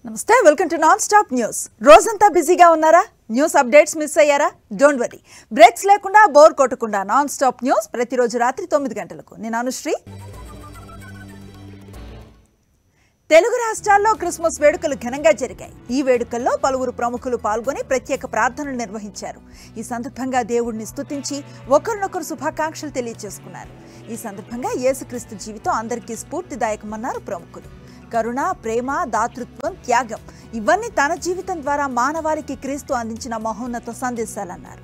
నమస్తే welcome to non stop news రోజంతా బిజీగా ఉన్నారా న్యూస్ అప్డేట్స్ మిస్ అయ్యారా డోంట్ వరీ బ్రేక్స్ లేకుండా బోర్ కొట్టకుండా నాన్ స్టాప్ న్యూస్ ప్రతిరోజు రాత్రి తొమ్మిది గంటలకు నేను అనుశ్రీ తెలుగు రాష్ట్రాల్లో క్రిస్మస్ వేడుకలు ఘనంగా జరిగాయి ఈ వేడుకల్లో పలువురు ప్రముఖులు పాల్గొని ప్రత్యేక ప్రార్థనలు నిర్వహించారు ఈ సందర్భంగా దేవుడిని స్తుతించి ఒకరినొకరు శుభాకాంక్షలు తెలియజేసుకున్నారు ఈ సందర్భంగా యేసుక్రీస్తు జీవితం అందరికీ స్ఫూర్తిదాయకమన్నారు ప్రముఖులు కరుణ ప్రేమ దాతృత్వం త్యాగం ఇవన్నీ తన జీవితం ద్వారా మానవాళికి క్రీస్తు అందించిన మహోన్నత సందేశాలన్నారు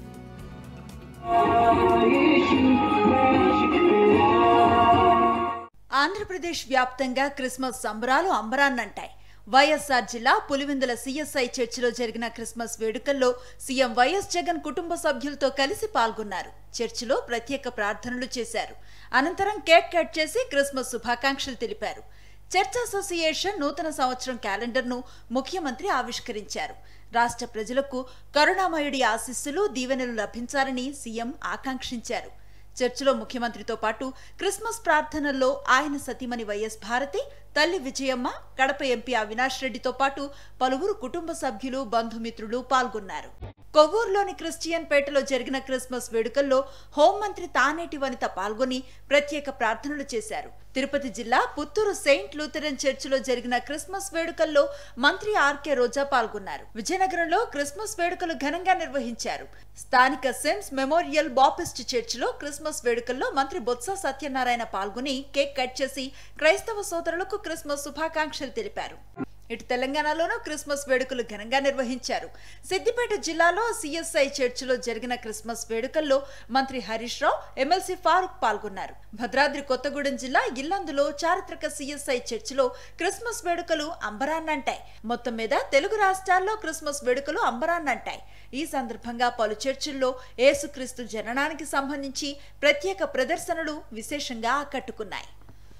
ఆంధ్రప్రదేశ్ వ్యాప్తంగా క్రిస్మస్ సంబరాలు అంబరాన్నంటాయి వైఎస్ఆర్ జిల్లా పులివెందుల సిఎస్ఐ చర్చిలో జరిగిన క్రిస్మస్ వేడుకల్లో సీఎం వైఎస్ జగన్ కుటుంబ సభ్యులతో కలిసి పాల్గొన్నారు చర్చిలో ప్రత్యేక ప్రార్థనలు చేశారు అనంతరం కేక్ కట్ చేసి క్రిస్మస్ శుభాకాంక్షలు తెలిపారు చర్చ్ అసోసియేషన్ నూతన సంవత్సరం క్యాలెండర్ను ముఖ్యమంత్రి ఆవిష్కరించారు రాష్ట్ర ప్రజలకు కరుణామయుడి ఆశీస్సులు దీవెనలు లభించాలని సీఎం ఆకాంక్షించారు చర్చిలో ముఖ్యమంత్రితో పాటు క్రిస్మస్ ప్రార్థనల్లో ఆయన సతీమణి వైఎస్ భారతి తల్లి విజయమ్మ కడప ఎంపీ అవినాష్ రెడ్డితో పాటు పలువురు కుటుంబ సభ్యులు బంధుమిత్రులు పాల్గొన్నారు కొవ్వూరులోని క్రిస్టియన్ పేటలో జరిగిన క్రిస్మస్ వేడుకల్లో హోంమంత్రి తానేటి వనిత పాల్గొని ప్రత్యేక ప్రార్థనలు చేశారు తిరుపతి జిల్లా పుత్తూరు సెయింట్ లూథరన్ చర్చిలో జరిగిన క్రిస్మస్ వేడుకల్లో మంత్రి ఆర్కే రోజా పాల్గొన్నారు విజయనగరంలో క్రిస్మస్ వేడుకలు ఘనంగా నిర్వహించారు స్థానిక సెన్స్ మెమోరియల్ బాపిస్ట్ చర్చిలో క్రిస్మస్ వేడుకల్లో మంత్రి బొత్స సత్యనారాయణ పాల్గొని కేక్ కట్ చేసి క్రైస్తవ సోదరులకు క్రిస్మస్ శుభాకాంక్షలు తెలిపారు ఇటు తెలంగాణలోనూ క్రిస్మస్ వేడుకలు ఘనంగా నిర్వహించారు సిద్దిపేట జిల్లాలో సిఎస్ఐ చర్చిలో జరిగిన క్రిస్మస్ వేడుకల్లో మంత్రి హరీష్ రావు ఎమ్మెల్సీ ఫారూక్ పాల్గొన్నారు భద్రాద్రి కొత్తగూడెం జిల్లా ఇల్లందులో చారిత్రక సిఎస్ఐ చర్చిలో క్రిస్మస్ వేడుకలు అంబరాన్నంటాయి మొత్తం మీద తెలుగు రాష్ట్రాల్లో క్రిస్మస్ వేడుకలు అంబరాన్నంటాయి ఈ సందర్భంగా పలు చర్చిల్లో యేసుక్రీస్తు జననానికి సంబంధించి ప్రత్యేక ప్రదర్శనలు విశేషంగా ఆకట్టుకున్నాయి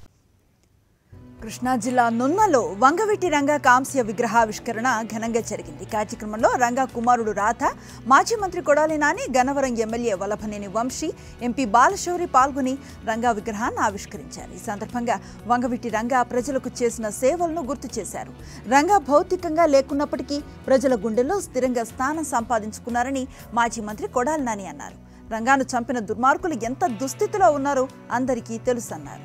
కృష్ణా జిల్లా నున్నలో వంగవీటి రంగ కాంస్య విగ్రహావిష్కరణ ఘనంగా జరిగింది కార్యక్రమంలో రంగా కుమారుడు రాధ మాజీ మంత్రి కొడాలి నాని గన్నవరం ఎమ్మెల్యే వలభనేని వంశీ ఎంపీ బాలశౌరి పాల్గొని రంగా విగ్రహాన్ని ఆవిష్కరించారు ఈ సందర్భంగా వంగవీటి రంగా ప్రజలకు చేసిన సేవలను గుర్తు చేశారు రంగా భౌతికంగా లేకున్నప్పటికీ ప్రజల గుండెల్లో స్థిరంగా స్థానం సంపాదించుకున్నారని మాజీ మంత్రి కొడాలి నాని అన్నారు రంగాను చంపిన దుర్మార్గులు ఎంత దుస్థితిలో ఉన్నారో అందరికీ తెలుసన్నారు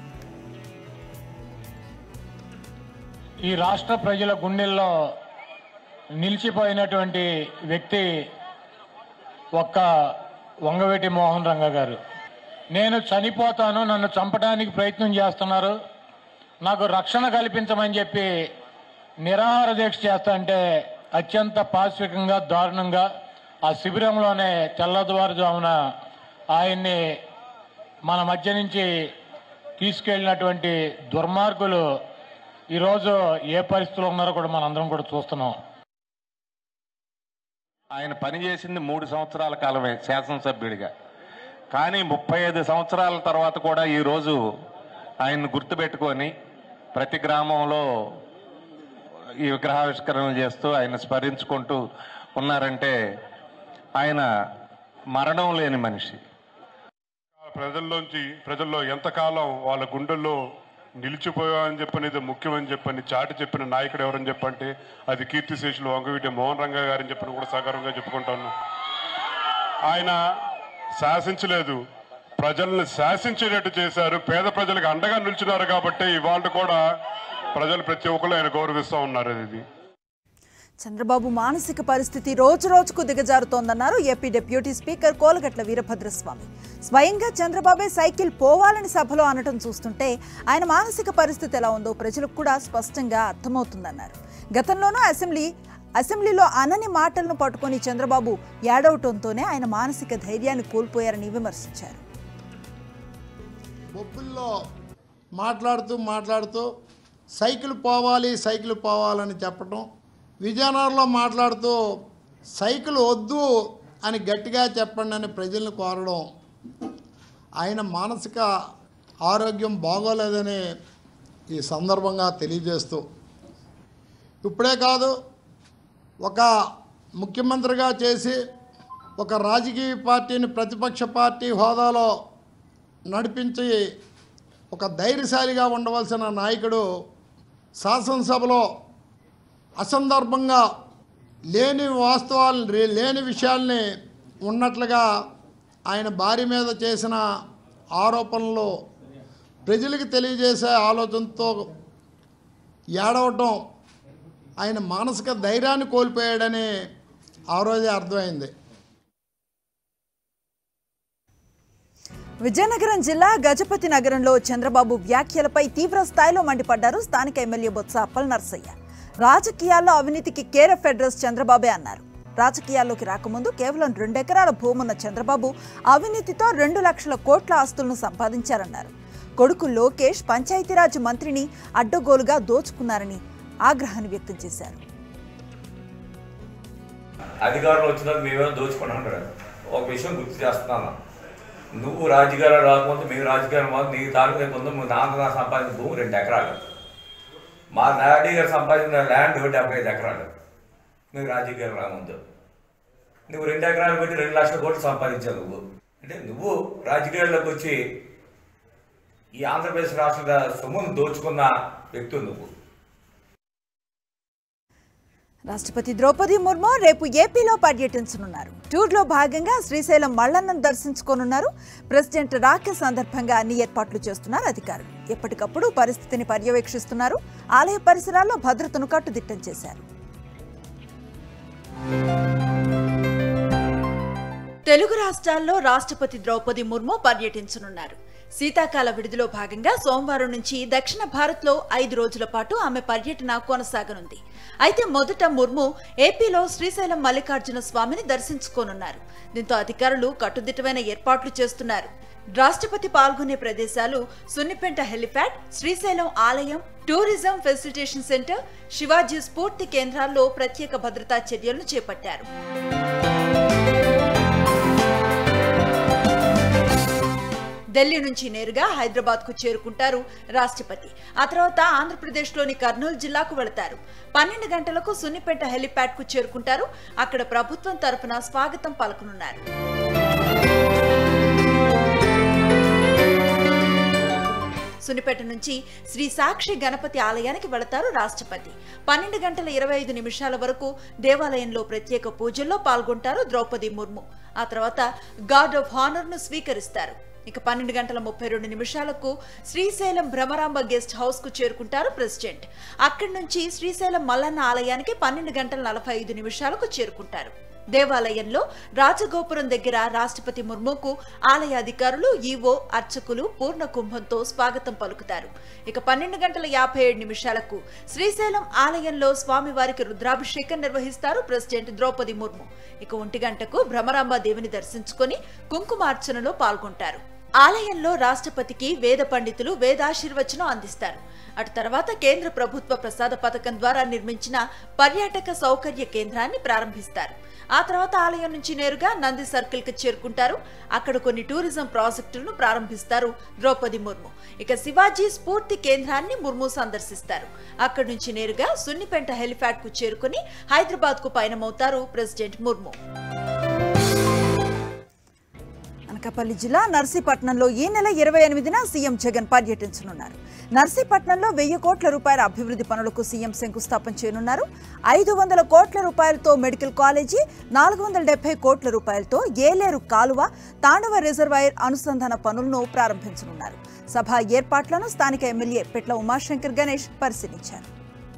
ఈ రాష్ట్ర ప్రజల గుండెల్లో నిలిచిపోయినటువంటి వ్యక్తి ఒక్క వంగవేటి మోహన్ రంగ గారు నేను చనిపోతాను నన్ను చంపడానికి ప్రయత్నం చేస్తున్నారు నాకు రక్షణ కల్పించమని చెప్పి నిరాహార దీక్ష చేస్తా అత్యంత పాశ్వికంగా దారుణంగా ఆ శిబిరంలోనే తెల్లవారుజామున ఆయన్ని మన మధ్య నుంచి తీసుకెళ్ళినటువంటి దుర్మార్గులు ఈరోజు ఏ పరిస్థితిలో ఉన్నారో కూడా మనందరం కూడా చూస్తున్నాం ఆయన పనిచేసింది మూడు సంవత్సరాల కాలమే శాసనసభ్యుడిగా కానీ ముప్పై ఐదు సంవత్సరాల తర్వాత కూడా ఈరోజు ఆయన్ని గుర్తుపెట్టుకొని ప్రతి గ్రామంలో ఈ విగ్రహావిష్కరణ చేస్తూ ఆయన స్మరించుకుంటూ ఉన్నారంటే ఆయన మరణం లేని మనిషి ప్రజల్లోంచి ప్రజల్లో ఎంతకాలం వాళ్ళ గుండెల్లో నిలిచిపోయామని చెప్పనేది ముఖ్యమని చెప్పని చాటి చెప్పిన నాయకుడు ఎవరని చెప్పంటే అది కీర్తిశేషులు వంగవీటి మోహన్ రంగా గారని చెప్పని కూడా సగర్వంగా చెప్పుకుంటాను ఆయన శాసించలేదు ప్రజల్ని శాసించేటట్టు చేశారు పేద ప్రజలకు అండగా నిలిచినారు కాబట్టి ఇవాళ కూడా ప్రజలు ప్రతి ఒక్కరు ఆయన గౌరవిస్తూ ఉన్నారు ఇది చంద్రబాబు మానసిక పరిస్థితి రోజు రోజుకు దిగజారుతోందన్నారు AP deputy speaker Kolagatla Veerabhadraswamy స్వయంగా చంద్రబాబే సైకిల్ పోవాలని సభలో అనటం చూస్తుంటే ఆయన మానసిక పరిస్థితి ఎలా ఉందో ప్రజలకు కూడా స్పష్టంగా అర్థమవుతుందన్నారు గతంలోనూ అసెంబ్లీ అసెంబ్లీలో అనని మాటలను పట్టుకొని చంద్రబాబు ఏడవటంతోనే ఆయన మానసిక ధైర్యాన్ని కోల్పోయారని విమర్శించారు బొబ్బుల్లో మాట్లాడుతూ మాట్లాడుతూ సైకిల్ పోవాలి సైకిల్ పోవాలని చెప్పటం విజయనగరంలో మాట్లాడుతూ సైకిల్ వద్దు అని గట్టిగా చెప్పండి అని ప్రజల్ని కోరడం ఆయన మానసిక ఆరోగ్యం బాగోలేదని ఈ సందర్భంగా తెలియజేస్తూ ఇప్పుడే కాదు ఒక ముఖ్యమంత్రిగా చేసి ఒక రాజకీయ పార్టీని ప్రతిపక్ష పార్టీ హోదాలో నడిపించి ఒక ధైర్యశాలిగా ఉండవలసిన నాయకుడు శాసనసభలో అసందర్భంగా లేని వాస్తవాలు రే- లేని విషయాల్ని ఉన్నట్లుగా ఆయన భార్య మీద చేసిన ఆరోపణలు ప్రజలకు తెలియజేసే ఆలోచనతో ఏడవటం ఆయన మానసిక ధైర్యాన్ని కోల్పోయాడని ఆ రోజే అర్థమైంది విజయనగరం జిల్లా గజపతి నగరంలో చంద్రబాబు వ్యాఖ్యలపై తీవ్ర స్థాయిలో మండిపడ్డారు స్థానిక ఎమ్మెల్యే బొత్స అప్పల్ నర్సయ్య రాజకీయాల్లో అవినీతికి కేరఫ్ అడ్రస్ చంద్రబాబే అన్నారు రాజకీయాల్లోకి రాకముందు కేవలం రెండెకరాల భూమున్న చంద్రబాబు అవినీతితో రెండు లక్షల కోట్ల ఆస్తులను సంపాదించారన్నారు కొడుకు లోకేష్ పంచాయతీరాజ్ మంత్రిని అడ్డగోలుగా దోచుకున్నారని ఆగ్రహాన్ని వ్యక్తం చేశారు అధికారంలో వచ్చినాక మేమేమో దోచుకున్నాం అంటారు ఒక విషయం గుర్తు చేస్తున్నాను నువ్వు రాజకీయాలు రాకముందు మేము రాజకీయాలు మాకు నీ తాలూకు ముందు నువ్వు నాన్న సంపాదించిన భూమి రెండు ఎకరాలు మా డాడీ గారు సంపాదించిన ల్యాండ్ డెబ్బై ఐదు ఎకరాలు నువ్వు రాజకీయాలు రాకముందు నువ్వు రెండు ఎకరాలు పెట్టి రెండు లక్షల కోట్లు సంపాదించావు నువ్వు అంటే నువ్వు రాజకీయాల్లోకి వచ్చి ఈ ఆంధ్రప్రదేశ్ రాష్ట్ర సొమ్మును దోచుకున్న వ్యక్తి నువ్వు రాష్ట్రపతి ద్రౌపది ముర్ము రేపు ఏపీలో పర్యటించనున్నారు టూర్లో భాగంగా శ్రీశైలం మల్లన్నను దర్శించుకోనున్నారు ప్రెసిడెంట్ రాక సందర్భంగా అన్ని ఏర్పాట్లు చేస్తున్నారు అధికారులు ఎప్పటికప్పుడు పరిస్థితిని పర్యవేక్షిస్తున్నారు ఆలయ పరిసరాల్లో భద్రతను కట్టుదిట్టం చేశారు తెలుగు రాష్ట్రాల్లో రాష్ట్రపతి ద్రౌపది ముర్ము పర్యటించనున్నారు శీతాకాల విడుదలలో భాగంగా సోమవారం నుంచి దక్షిణ భారత్లో ఐదు రోజుల పాటు ఆమె పర్యటన కొనసాగనుంది అయితే మొదట ముర్ము ఏపీలో శ్రీశైలం మల్లికార్జున స్వామిని దర్శించుకోనున్నారు దీంతో అధికారులు కట్టుదిట్టమైన ఏర్పాట్లు చేస్తున్నారు రాష్ట్రపతి పాల్గొనే ప్రదేశాలు సున్నిపెంట హెలిప్యాడ్ శ్రీశైలం ఆలయం టూరిజం ఫెసిలిటేషన్ సెంటర్ శివాజీ స్ఫూర్తి కేంద్రాల్లో ప్రత్యేక భద్రతా చర్యలను చేపట్టారు ఢిల్లీ నుంచి నేరుగా హైదరాబాద్ కు చేరుకుంటారు రాష్ట్రపతి ఆ తర్వాత ఆంధ్రప్రదేశ్లోని కర్నూలు జిల్లాకు వెళతారు పన్నెండు గంటలకు సున్నిపేట హెలిప్యాడ్ కు చేరుకుంటారు అక్కడ ప్రభుత్వం తరపున స్వాగతం పలకనున్నారు సునిపేట నుంచి శ్రీ సాక్షి గణపతి ఆలయానికి వెళతారు రాష్ట్రపతి పన్నెండు గంటల ఇరవై ఐదు నిమిషాల వరకు దేవాలయంలో ప్రత్యేక పూజల్లో పాల్గొంటారు ద్రౌపది ముర్ము ఆ తర్వాత గార్డ్ ఆఫ్ హానర్ ను స్వీకరిస్తారు ఇక పన్నెండు గంటల ముప్పై రెండు నిమిషాలకు శ్రీశైలం భ్రమరాంబ గెస్ట్ హౌస్ కు చేరుకుంటారు ప్రెసిడెంట్ అక్కడి నుంచి శ్రీశైలం మల్లన్న ఆలయానికి పన్నెండు గంటల నలభై ఐదు నిమిషాలకు చేరుకుంటారు దేవాలయంలో రాజగోపురం దగ్గర రాష్ట్రపతి ముర్ముకు ఆలయ అధికారులు ఈవో అర్చకులు పూర్ణ కుంభంతో స్వాగతం పలుకుతారు ఇక పన్నెండు గంటల యాభై ఏడు నిమిషాలకు శ్రీశైలం ఆలయంలో స్వామివారికి రుద్రాభిషేకం నిర్వహిస్తారు ప్రెసిడెంట్ ద్రౌపది ముర్ము ఇక ఒంటి గంటకు భ్రమరాంబ దేవిని దర్శించుకొని కుంకుమార్చనలో పాల్గొంటారు ఆలయంలో రాష్ట్రపతికి వేద పండితులు వేదాశీర్వచనం అందిస్తారు అటు తర్వాత కేంద్ర ప్రభుత్వ ప్రసాద పథకం ద్వారా నిర్మించిన పర్యాటక సౌకర్య కేంద్రాన్ని ప్రారంభిస్తారు ఆ తర్వాత ఆలయం నుంచి నేరుగా నంది సర్కిల్ కి చేరుకుంటారు అక్కడ కొన్ని టూరిజం ప్రాజెక్టులను ప్రారంభిస్తారు ద్రౌపది ముర్ము ఇక శివాజీ స్ఫూర్తి కేంద్రాన్ని ముర్ము సందర్శిస్తారు అక్కడి నుంచి నేరుగా సున్నిపెంట హెలిప్యాడ్ కు చేరుకుని హైదరాబాద్ కు పయనమవుతారు ప్రెసిడెంట్ ముర్ము అనకాపల్లి జిల్లా నర్సీపట్నంలో ఈ నెల ఇరవై ఎనిమిదిన సీఎం జగన్ పర్యటించనున్నారు నర్సీపట్నంలో వెయ్యి కోట్ల రూపాయల అభివృద్ధి పనులకు సీఎం శంకుస్థాపన చేయనున్నారు ఐదు వందల కోట్ల రూపాయలతో మెడికల్ కాలేజీ నాలుగు వందల డెబ్బై కోట్ల రూపాయలతో ఏలేరు కాలువ తాండవ రిజర్వాయర్ అనుసంధాన పనులను ప్రారంభించనున్నారు సభ ఏర్పాట్లను స్థానిక ఎమ్మెల్యే పెట్ల ఉమాశంకర్ గణేష్ పరిశీలించారు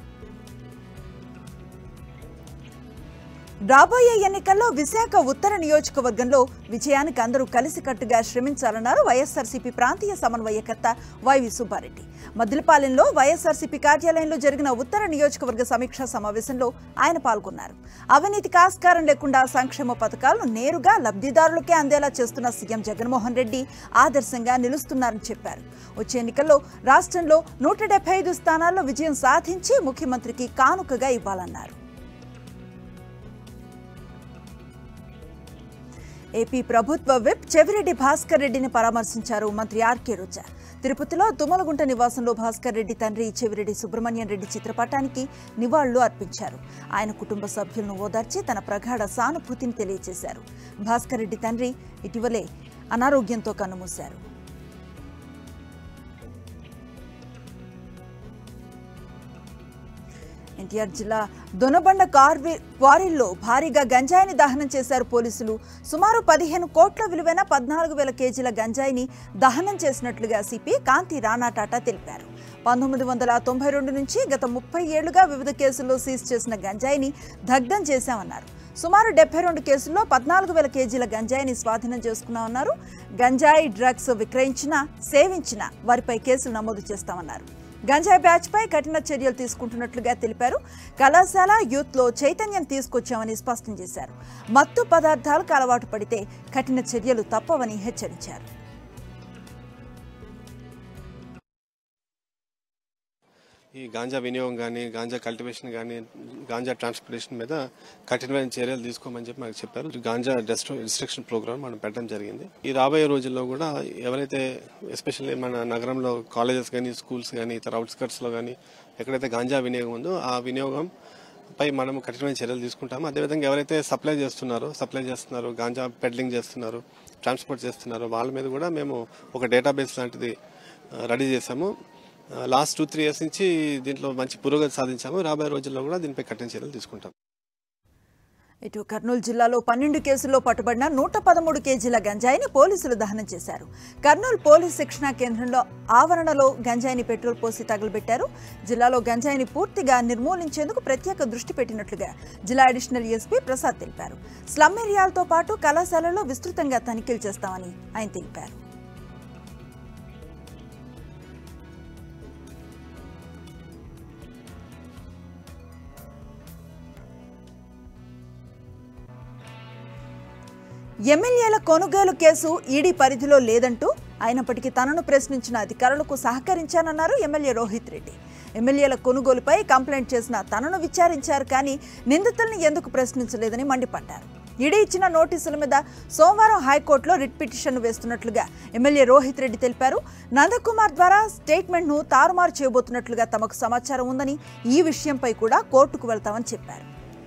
రాబోయే ఎన్నికల్లో విశాఖ ఉత్తర నియోజకవర్గంలో విజయానికి అందరూ కలిసికట్టుగా శ్రమించాలన్నారు వైఎస్ఆర్సీపీ ప్రాంతీయ సమన్వయకర్త వైవి సుబ్బారెడ్డి మద్దిలపాలెంలో వైఎస్ఆర్సీపీ కార్యాలయంలో జరిగిన ఉత్తర నియోజకవర్గ సమీక్షా సమావేశంలో ఆయన పాల్గొన్నారు అవినీతికి ఆస్కారం లేకుండా సంక్షేమ పథకాలను నేరుగా లబ్ధిదారులకే అందేలా చేస్తున్న సీఎం జగన్మోహన్ రెడ్డి ఆదర్శంగా నిలుస్తున్నారని చెప్పారు వచ్చే ఎన్నికల్లో రాష్ట్రంలో నూట డెబ్బై ఐదు స్థానాల్లో విజయం సాధించి ముఖ్యమంత్రికి కానుకగా ఇవ్వాలన్నారు ఏపీ ప్రభుత్వ విప్ చెవిరెడ్డి భాస్కర్ రెడ్డిని పరామర్శించారు మంత్రి ఆర్కే రోజా తిరుపతిలో తుమ్మలగుంట నివాసంలో భాస్కర్ రెడ్డి తండ్రి చెవిరెడ్డి సుబ్రహ్మణ్యం రెడ్డి చిత్రపటానికి నివాళులు అర్పించారు ఆయన కుటుంబ సభ్యులను ఓదార్చి తన ప్రగాఢ సానుభూతిని తెలియజేశారు భాస్కర్ రెడ్డి తండ్రి ఇటీవలే అనారోగ్యంతో కన్నుమూశారు ఎన్టీఆర్ జిల్లా దొనబండ కార్వి క్వారీల్లో భారీగా గంజాయిని దహనం చేశారు పోలీసులు సుమారు పదిహేను కోట్ల విలువైన పద్నాలుగు వేల కేజీల గంజాయిని దహనం చేసినట్లుగా సిపి కాంతి రాణా టాటా తెలిపారు పంతొమ్మిది వందల తొంభై రెండు నుంచి గత ముప్పై ఏళ్లుగా వివిధ కేసుల్లో సీజ్ చేసిన గంజాయిని దగ్ధం చేశామన్నారు సుమారు డెబ్బై రెండు కేసుల్లో పద్నాలుగు వేల కేజీల గంజాయిని స్వాధీనం చేసుకున్నామన్నారు గంజాయి డ్రగ్స్ విక్రయించిన సేవించిన వారిపై కేసులు నమోదు చేస్తామన్నారు గంజాయి బ్యాచ్ పై కఠిన చర్యలు తీసుకుంటున్నట్లుగా తెలిపారు కళాశాల యూత్ లో చైతన్యం తీసుకొచ్చామని స్పష్టం చేశారు మత్తు పదార్థాలకు అలవాటు పడితే కఠిన చర్యలు తప్పవని హెచ్చరించారు ఈ గాంజా వినియోగం కానీ గాంజా కల్టివేషన్ కానీ గాంజా ట్రాన్స్పోర్టేషన్ మీద కఠినమైన చర్యలు తీసుకోమని చెప్పి మాకు చెప్పారు గాంజా రిస్ట్రిక్షన్ ప్రోగ్రామ్ మనం పెట్టడం జరిగింది ఈ రాబోయే రోజుల్లో కూడా ఎవరైతే ఎస్పెషల్లీ మన నగరంలో కాలేజెస్ కానీ స్కూల్స్ కానీ ఇతర అవుట్స్కట్స్లో కానీ ఎక్కడైతే గాంజా వినియోగం ఉందో ఆ వినియోగం పై మనం కఠినమైన చర్యలు తీసుకుంటాము అదేవిధంగా ఎవరైతే సప్లై చేస్తున్నారో సప్లై చేస్తున్నారో గాంజా పెడ్లింగ్ చేస్తున్నారో ట్రాన్స్పోర్ట్ చేస్తున్నారో వాళ్ళ మీద కూడా మేము ఒక డేటాబేస్ లాంటిది రెడీ చేశాము లాస్ట్ టూ త్రీ ఇయర్స్ నుంచి దీంట్లో మంచి పురోగతి సాధించాము రాబోయే రోజుల్లో కూడా దీనిపై కఠిన చర్యలు తీసుకుంటాం ఇటు కర్నూలు జిల్లాలో పన్నెండు కేసుల్లో పట్టుబడిన నూట పదమూడు కేజీల గంజాయిని పోలీసులు దహనం చేశారు కర్నూలు పోలీస్ శిక్షణా కేంద్రంలో ఆవరణలో గంజాయిని పెట్రోల్ పోసి తగలబెట్టారు జిల్లాలో గంజాయిని పూర్తిగా నిర్మూలించేందుకు ప్రత్యేక దృష్టి పెట్టినట్లుగా జిల్లా అడిషనల్ ఎస్పీ ప్రసాద్ తెలిపారు స్లమ్ ఏరియాలతో పాటు కళాశాలలో విస్తృతంగా తనిఖీలు చేస్తామని ఆయన తెలిపారు ఎమ్మెల్యేల కొనుగోలు కేసు ఈడీ పరిధిలో లేదంటూ అయినప్పటికీ తనను ప్రశ్నించిన అధికారులకు సహకరించానన్నారు ఎమ్మెల్యే రోహిత్ రెడ్డి ఎమ్మెల్యేల కొనుగోలుపై కంప్లైంట్ చేసిన తనను విచారించారు కానీ నిందితుల్ని ఎందుకు ప్రశ్నించలేదని మండిపడ్డారు ఈడీ ఇచ్చిన నోటీసుల మీద సోమవారం హైకోర్టులో రిట్ పిటిషన్ వేస్తున్నట్లుగా ఎమ్మెల్యే రోహిత్ రెడ్డి తెలిపారు నందకుమార్ ద్వారా స్టేట్మెంట్ను తారుమారు చేయబోతున్నట్లుగా తమకు సమాచారం ఉందని ఈ విషయంపై కూడా కోర్టుకు వెళ్తామని చెప్పారు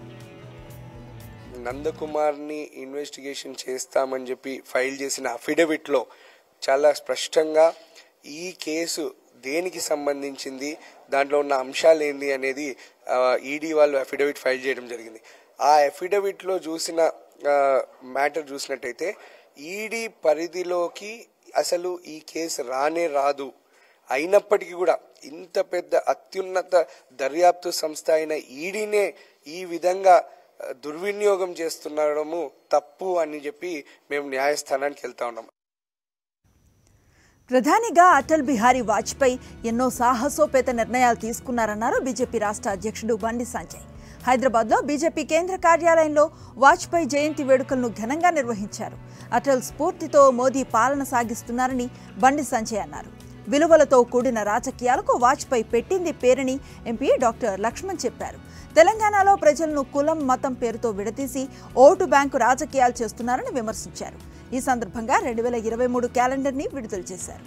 నందకుమార్ని ఇన్వెస్టిగేషన్ చేస్తామని చెప్పి ఫైల్ చేసిన అఫిడవిట్లో చాలా స్పష్టంగా ఈ కేసు దేనికి సంబంధించింది దాంట్లో ఉన్న అంశాలు ఏంది అనేది ఈడీ వాళ్ళు అఫిడవిట్ ఫైల్ చేయడం జరిగింది ఆ అఫిడవిట్లో చూసిన మ్యాటర్ చూసినట్టయితే ఈడీ పరిధిలోకి అసలు ఈ కేసు రానే రాదు అయినప్పటికీ కూడా ఇంత పెద్ద అత్యున్నత దర్యాప్తు సంస్థ అయిన ఈడీనే ఈ విధంగా దుర్వినియోగం చేస్తుండడము తప్పు అని చెప్పి మేము న్యాయస్థానానికి వెళ్తా ఉన్నాం ప్రధానిగా అటల్ బిహారీ వాజ్పేయి ఎన్నో సాహసోపేత నిర్ణయాలు తీసుకున్నారన్నారు బీజేపీ రాష్ట్ర అధ్యక్షుడు బండి సంజయ్ హైదరాబాద్లో బీజేపీ కేంద్ర కార్యాలయంలో వాజ్పేయి జయంతి వేడుకలను ఘనంగా నిర్వహించారు అటల్ స్ఫూర్తితో మోదీ పాలన సాగిస్తున్నారని బండి సంజయ్ అన్నారు విలువలతో కూడిన రాజకీయాలకు వాజ్పేయి పెట్టింది పేరని ఎంపీ డాక్టర్ లక్ష్మణ్ చెప్పారు తెలంగాణలో ప్రజలను కులం మతం పేరుతో విడదీసి ఓటు బ్యాంకు రాజకీయాలు చేస్తున్నారని విమర్శించారు ఈ సందర్భంగా రెండు వేల ఇరవై మూడు క్యాలెండర్ని విడుదల చేశారు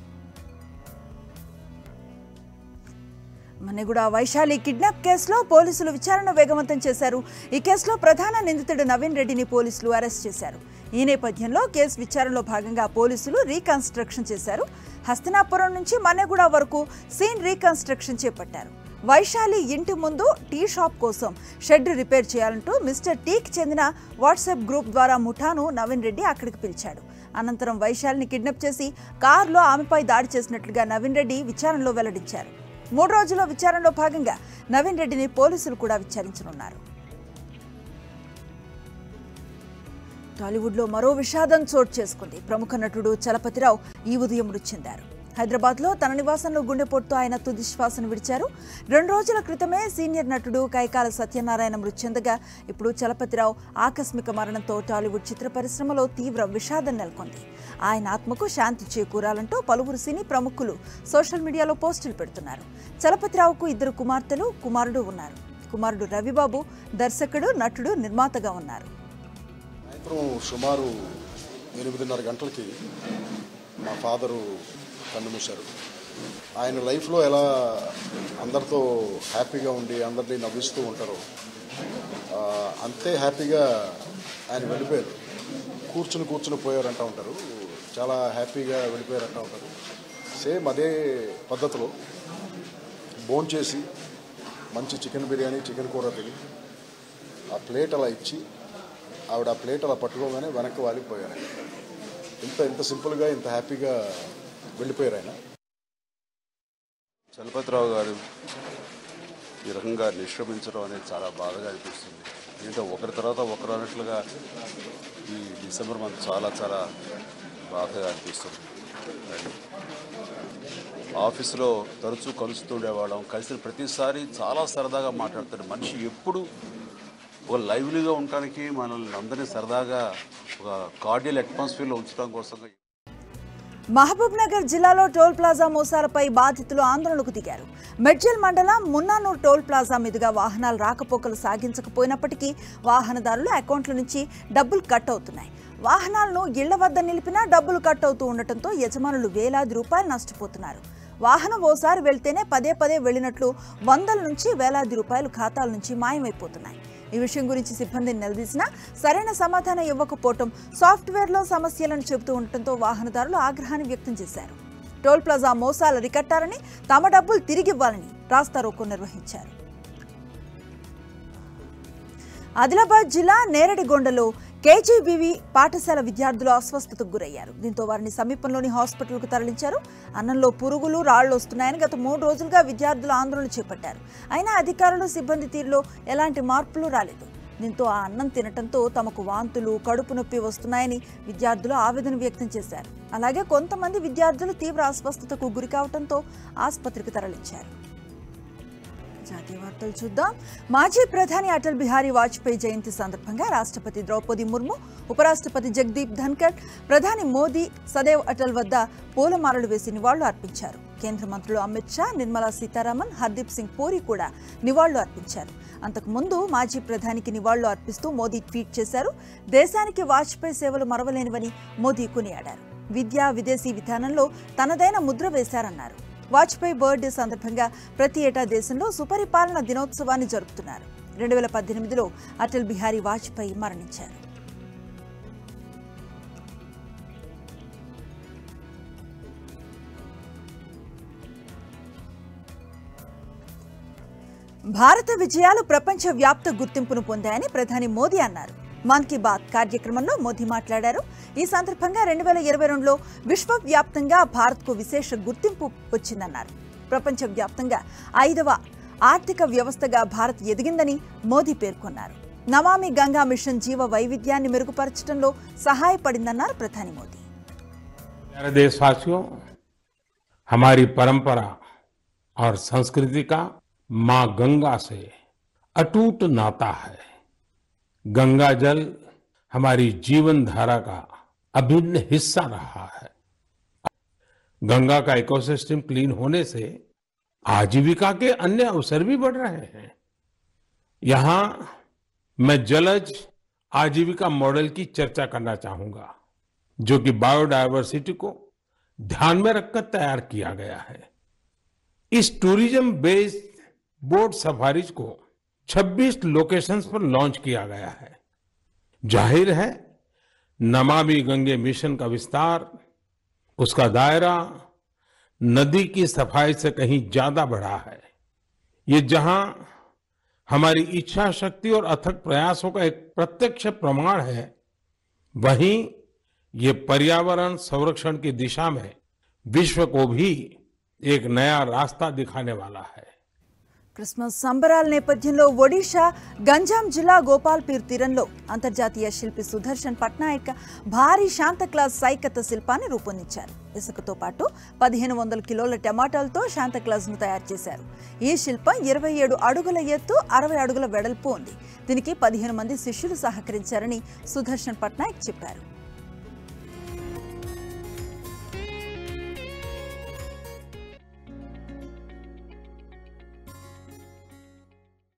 మన్నెగూడ వైశాలి కిడ్నాప్ కేసులో పోలీసులు విచారణ వేగవంతం చేశారు ఈ కేసులో ప్రధాన నిందితుడు నవీన్ రెడ్డిని పోలీసులు అరెస్ట్ చేశారు ఈ నేపథ్యంలో కేసు విచారణలో భాగంగా పోలీసులు రీకన్స్ట్రక్షన్ చేశారు హస్తినాపురం నుంచి మన్నెగూడ వరకు సీన్ రీకన్స్ట్రక్షన్ చేపట్టారు వైశాలి ఇంటి ముందు టీ షాప్ కోసం షెడ్ రిపేర్ చేయాలంటూ మిస్టర్ టీకి చెందిన వాట్సాప్ గ్రూప్ ద్వారా ముఠాను నవీన్ రెడ్డి అక్కడికి పిలిచాడు అనంతరం వైశాలిని కిడ్నాప్ చేసి కారులో ఆమెపై దాడి చేసినట్లుగా నవీన్ రెడ్డి విచారణలో వెల్లడించారు మూడు రోజుల విచారణలో భాగంగా నవీన్ రెడ్డిని పోలీసులు కూడా విచారించనున్నారు టాలీవుడ్లో మరో విషాదం చోటు చేసుకుంది ప్రముఖ నటుడు చలపతిరావు ఈ ఉదయం మృతి చెందారు హైదరాబాద్లో తన నివాసంలో గుండెపోటుతో ఆయన తుది శ్వాసను విడిచారు రెండు రోజుల క్రితమే సీనియర్ నటుడు కైకాల సత్యనారాయణ మృతి చెందగా ఇప్పుడు చలపతిరావు ఆకస్మిక మరణంతో టాలీవుడ్ చిత్ర పరిశ్రమలో తీవ్ర విషాదం నెలకొంది ఆయన ఆత్మకు శాంతి చేకూరాలంటూ పలువురు సినీ ప్రముఖులు సోషల్ మీడియాలో పోస్టులు పెడుతున్నారు చలపతిరావుకు ఇద్దరు కుమార్తెలు కుమారుడు ఉన్నారు కుమారుడు రవిబాబు దర్శకుడు నటుడు నిర్మాతగా ఉన్నారు సాయంత్రం సుమారు ఎనిమిదిన్నర గంటలకి మా ఫాదరు కన్నుమూశారు ఆయన లైఫ్లో ఎలా అందరితో హ్యాపీగా ఉండి అందరినీ నవ్విస్తూ ఉంటారో ఆ, అంతే హ్యాపీగా ఆయన వెళ్ళిపోయారు కూర్చుని కూర్చుని పోయారంటూ ఉంటారు చాలా హ్యాపీగా వెళ్ళిపోయారంటూ ఉంటారు సేమ్ అదే పద్ధతిలో భోంచేసి మంచి చికెన్ బిర్యానీ చికెన్ కూర తిని ఆ ప్లేట్ అలా ఇచ్చి ఆవిడ ఆ ప్లేట్ అలా పట్టుకోగానే వెనక్కి వాలిపోయారు ఆయన. ఇంత ఇంత సింపుల్గా ఇంత హ్యాపీగా వెళ్ళిపోయారు ఆయన చలపతిరావు గారు ఈ రకంగా నిష్క్రమించడం అనేది చాలా బాధగా అనిపిస్తుంది ఏంటో ఒకరి తర్వాత ఒకరు అన్నట్లుగా ఈ డిసెంబర్ మంత్ చాలా చాలా బాధగా అనిపిస్తుంది అండ్ ఆఫీసులో తరచూ కలుస్తుండేవాళ్ళం కలిసిన ప్రతిసారి చాలా సరదాగా మాట్లాడతాడు మనిషి ఎప్పుడు ఒక లైవ్లీగా ఉండటానికి మనల్ని అందరినీ సరదాగా ఒక కార్డియల్ అట్మాస్ఫియర్లో ఉంచడం కోసం మహబూబ్ నగర్ జిల్లాలో టోల్ ప్లాజా మోసాలపై బాధితులు ఆందోళనకు దిగారు మెడ్జల్ మండలం మున్నానూర్ టోల్ ప్లాజా మీదుగా వాహనాలు రాకపోకలు సాగించకపోయినప్పటికీ వాహనదారుల అకౌంట్ల నుంచి డబ్బులు కట్ అవుతున్నాయి వాహనాలను ఇళ్ల వద్ద నిలిపినా డబ్బులు కట్ అవుతూ ఉండటంతో యజమానులు వేలాది రూపాయలు నష్టపోతున్నారు వాహనం ఓసారి వెళ్తేనే పదే పదే వెళ్ళినట్లు వందల నుంచి వేలాది రూపాయలు ఖాతాల నుంచి మాయమైపోతున్నాయి ఈ విషయం గురించి సిబ్బందిని నిలదీసినా సరైన సమాధానం ఇవ్వకపోవటం సాఫ్ట్వేర్లో సమస్యలను చెబుతూ ఉండటంతో వాహనదారులు ఆగ్రహాన్ని వ్యక్తం చేశారు టోల్ ప్లాజా మోసాలు అరికట్టాలని తమ డబ్బులు తిరిగివ్వాలని రాస్తారోకో నిర్వహించారు ఆదిలాబాద్ జిల్లా నేరడిగొండలో కేజీబీవీ పాఠశాల విద్యార్థులు అస్వస్థతకు గురయ్యారు దీంతో వారిని సమీపంలోని హాస్పిటల్కు తరలించారు అన్నంలో పురుగులు రాళ్లు వస్తున్నాయని గత మూడు రోజులుగా విద్యార్థులు ఆందోళన చేపట్టారు అయినా అధికారులు సిబ్బంది తీరులో ఎలాంటి మార్పులు రాలేదు దీంతో ఆ అన్నం తినటంతో తమకు వాంతులు కడుపు నొప్పి వస్తున్నాయని విద్యార్థులు ఆవేదన వ్యక్తం చేశారు అలాగే కొంతమంది విద్యార్థులు తీవ్ర అస్వస్థతకు గురి కావడంతో ఆసుపత్రికి తరలించారు జాతీయ వార్తలు చూద్దాం మాజీ ప్రధాని అటల్ బిహారీ వాజ్పేయి జయంతి సందర్భంగా రాష్ట్రపతి ద్రౌపది ముర్ము ఉపరాష్ట్రపతి జగదీప్ ధన్కర్ ప్రధాని మోదీ సదైవ్ అటల్ వద్ద పూలమాలలు వేసి నివాళులు అర్పించారు కేంద్ర మంత్రులు అమిత్ షా నిర్మలా సీతారామన్ హర్దీప్ సింగ్ పూరి కూడా నివాళులు అర్పించారు అంతకుముందు మాజీ ప్రధానికి నివాళులు అర్పిస్తూ మోదీ ట్వీట్ చేశారు దేశానికి వాజ్పేయి సేవలు మరవలేనివని మోదీ కొనియాడారు విద్యా విదేశీ విధానంలో తనదైన ముద్ర వేశారన్నారు వాజ్పేయి బర్త్డే సందర్భంగా ప్రతి ఏటా దేశంలో సుపరిపాలన దినోత్సవాన్ని జరుపుతున్నారు రెండు వేల పద్దెనిమిదిలో అటల్ బిహారీ వాజ్పేయి మరణించారు భారత విజయాలు ప్రపంచ వ్యాప్త గుర్తింపును పొందాయని ప్రధాని మోదీ అన్నారు మన్ కీ బాత్ కార్యక్రమంలో మోదీ మాట్లాడారు ఈ సందర్భంగా రెండు వేల ఇరవై రెండులో విశ్వవ్యాప్తంగా భారత్కు విశేష గుర్తింపు వచ్చిందన్నారు ప్రపంచవ్యాప్తంగా ఐదవ ఆర్థిక వ్యవస్థగా భారత్ ఎదిగిందని మోదీ పేర్కొన్నారు నమామి గంగా మిషన్ జీవ వైవిధ్యాన్ని మెరుగుపరచడంలో సహాయపడిందన్నారు ప్రధాని మోదీ प्यारे देशवासियों हमारी परंपरा और संस्कृति का मां गंगा से अटूट नाता है गंगा जल हमारी जीवन धारा का अभिन्न हिस्सा रहा है गंगा का इकोसिस्टम क्लीन होने से आजीविका के अन्य अवसर भी बढ़ रहे हैं यहां मैं जलज आजीविका मॉडल की चर्चा करना चाहूंगा जो कि बायोडायवर्सिटी को ध्यान में रखकर तैयार किया गया है इस टूरिज्म बेस्ड बोट सफारीज को 26 लोकेशंस पर लॉन्च किया गया है जाहिर है नमामि गंगे मिशन का विस्तार उसका दायरा नदी की सफाई से कहीं ज्यादा बढ़ा है ये जहां हमारी इच्छा शक्ति और अथक प्रयासों का एक प्रत्यक्ष प्रमाण है वहीं ये पर्यावरण संरक्षण की दिशा में विश्व को भी एक नया रास्ता दिखाने वाला है క్రిస్మస్ సంబరాల నేపథ్యంలో ఒడిషా గంజాం జిల్లా గోపాల్పీర్ తీరంలో అంతర్జాతీయ శిల్పి సుదర్శన్ పట్నాయక్ భారీ శాంతక్లాస్ సైకత శిల్పాన్ని రూపొందించారు ఇసుకతో పాటు పదిహేను వందల కిలోల టమాటాలతో శాంతక్లాస్ ను తయారు చేశారు ఈ శిల్పం ఇరవై ఏడు అడుగుల ఎత్తు అరవై అడుగుల వెడల్పు ఉంది దీనికి పదిహేను మంది శిష్యులు సహకరించారని సుదర్శన్ పట్నాయక్ చెప్పారు